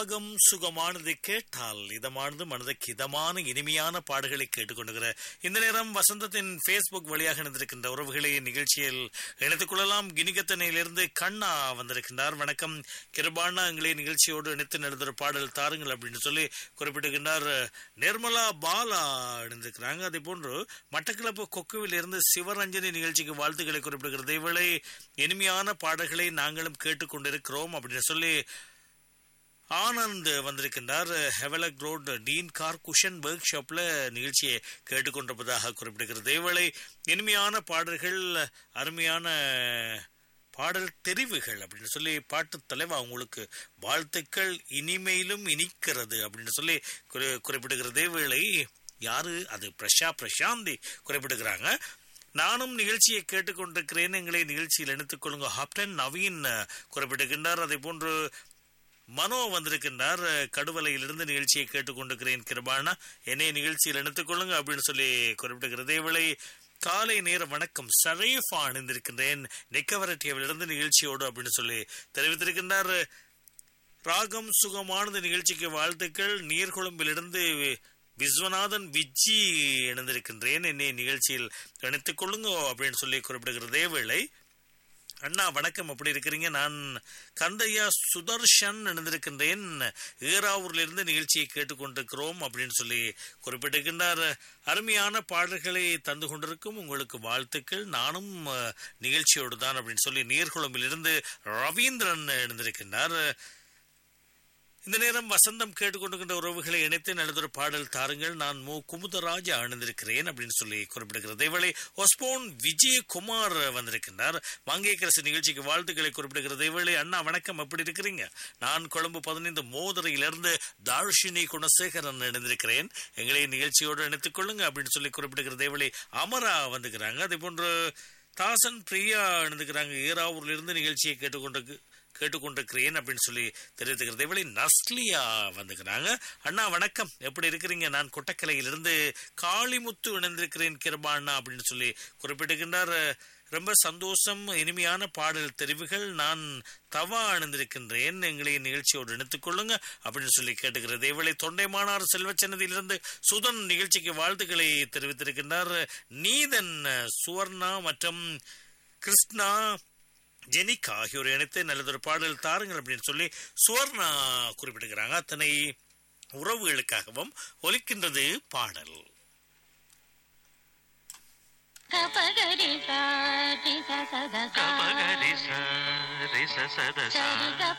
ராகம் சுகமானது கேட்டால் இதமானது மனதுக்கு இதமான இனிமையான பாடுகளை கேட்டுக்கொண்டுகிற இந்த நேரம் வசந்தத்தின் ஃபேஸ்புக் வழியாக இணைந்திருக்கின்ற உறவுகளை நிகழ்ச்சியில் இணைத்துக் கொள்ளலாம் கினிகத்தனையிலிருந்து கண்ணா வந்திருக்கின்றார் வணக்கம் கிருபானா எங்களை நிகழ்ச்சியோடு இணைத்து நடந்த பாடல் தாருங்கள் அப்படின்னு சொல்லி குறிப்பிட்டிருக்கின்றார் நிர்மலா பாலா இணைந்திருக்கிறாங்க அதே போன்று மட்டக்களப்பு கொக்குவில் இருந்து சிவரஞ்சனி நிகழ்ச்சிக்கு வாழ்த்துக்களை குறிப்பிடுகிறது இவளை இனிமையான பாடல்களை நாங்களும் கேட்டுக்கொண்டிருக்கிறோம் அப்படின்னு சொல்லி ஆனந்த் வந்திருக்கின்றார் Havelock road Dean car cushion ஒர்க் ஷாப்ல நிகழ்ச்சியை கேட்டுக்கொண்டிருப்பதாக குறிப்பிடுகிறது இவளை இனிமையான பாடல்கள் அருமையான பாடல் தெரிவுகள் அப்படின்னு சொல்லி பாட்டு தலைவா உங்களுக்கு வாழ்த்துக்கள் இனிமையிலும் இனிக்கிறது அப்படின்னு சொல்லி குறி- குறிப்பிடுகிறது வேளை யாரு அது பிரஷா பிரசாந்தி குறிப்பிடுகிறாங்க நானும் நிகழ்ச்சியை கேட்டுக்கொண்டிருக்கிறேன் எங்களை நிகழ்ச்சியில் இணைத்துக் கொள்ளுங்க ஹாப்டன் நவீன் குறிப்பிடுகின்றார் அதே போன்று மனோ வந்திருக்கின்றார் கடுவலையிலிருந்து நிகழ்ச்சியை கேட்டுக்கொண்டிருக்கிறேன் கிருபானா என்னை நிகழ்ச்சியில் இணைத்துக் கொள்ளுங்க அப்படின்னு சொல்லி குறிப்பிட்டிருக்கிறது இவளை காலை நேர வணக்கம் சரீஃபா அணிந்திருக்கின்றேன் நெக்கவரட்டியவிலிருந்து நிகழ்ச்சியோடு அப்படின்னு சொல்லி தெரிவித்திருக்கின்றார் ராகம் சுகமானது நிகழ்ச்சிக்கு வாழ்த்துக்கள் நீர்கொழும்பிலிருந்து விஸ்வநாதன் விஜி இணைந்திருக்கின்றேன் என்னை நிகழ்ச்சியில் இணைத்துக் கொள்ளுங்க அப்படின்னு சொல்லி குறிப்பிடுகிறதே வேளை அண்ணா வணக்கம் எப்படி இருக்கிறீங்க நான் கந்தையா சுதர்ஷன் இணைந்திருக்கின்றேன் ஈராவூர்ல இருந்து நிகழ்ச்சியை கேட்டுக்கொண்டிருக்கிறோம் அப்படின்னு சொல்லி குறிப்பிட்டிருக்கின்றார் அருமையான பாடல்களை தந்து கொண்டிருக்கும் உங்களுக்கு வாழ்த்துக்கள் நானும் அஹ், நிகழ்ச்சியோடு தான் அப்படின்னு சொல்லி நீர்குளம்பிலிருந்து ரவீந்திரன் இணைந்திருக்கின்றார் இந்த நேரம் வசந்தம் கேட்டுக்கொண்டிருக்கின்ற உறவுகளை இணைத்து நல்லதொரு பாடல் தாருங்கள் நான் மு குமுதராஜா அணிந்திருக்கிறேன் அப்படின்னு சொல்லி குறிப்பிடுகிறது இவளை ஒஸ்போன் விஜயகுமார் வந்திருக்கின்றார் மங்கைக்கரசு நிகழ்ச்சிக்கு வாழ்த்துக்களை குறிப்பிடுகிறது இவளை அண்ணா வணக்கம் எப்படி இருக்கிறீங்க நான் கொழும்பு பதினைந்து மோதிரையிலிருந்து தார்ஷினி குணசேகரன் இணைந்திருக்கிறேன் எங்களை நிகழ்ச்சியோடு இணைத்துக் கொள்ளுங்க அப்படின்னு சொல்லி குறிப்பிடுகிறது இவளை அமரா வந்துக்கிறாங்க அதே போன்று தாசன் பிரியா இணைந்துக்கிறாங்க ஈராவூர்ல இருந்து நிகழ்ச்சியை கேட்டுக்கொண்டு கேட்டுக்கொண்டிருக்கிறேன் அப்படின்னு சொல்லி தெரிவித்துக்கிறது இவளை நஸ்லியா வந்துக்கிறாங்க அண்ணா வணக்கம் எப்படி இருக்கிறீங்க நான் கொட்டக்கலையிலிருந்து காளிமுத்து இணைந்திருக்கிறேன் கிருபா அண்ணா அப்படின்னு சொல்லி குறிப்பிட்டிருக்கின்றார் ரொம்ப சந்தோஷம் இனிமையான பாடல் தெரிவுகள் நான் தவா அணிந்திருக்கின்றேன் எங்களை நிகழ்ச்சியோடு இணைத்துக் கொள்ளுங்க அப்படின்னு சொல்லி கேட்டுக்கிறது இவளை தொண்டைமானார் செல்வச்சன்னதியிலிருந்து சுதன் நிகழ்ச்சிக்கு வாழ்த்துக்களை தெரிவித்திருக்கின்றார் நீதன் சுவர்ணா மற்றும் கிருஷ்ணா ஜெனிகா ஆகியோர் இணைத்து நல்லதொரு பாடல் தாருங்கள் அப்படின்னு சொல்லி சுவர்ணா குறிப்பிடுகிறாங்க அத்தனை உறவுகளுக்காகவும் ஒலிக்கின்றது பாடல் கபகரி சாரி சத கபகரி ச ரி ச சத ச சரி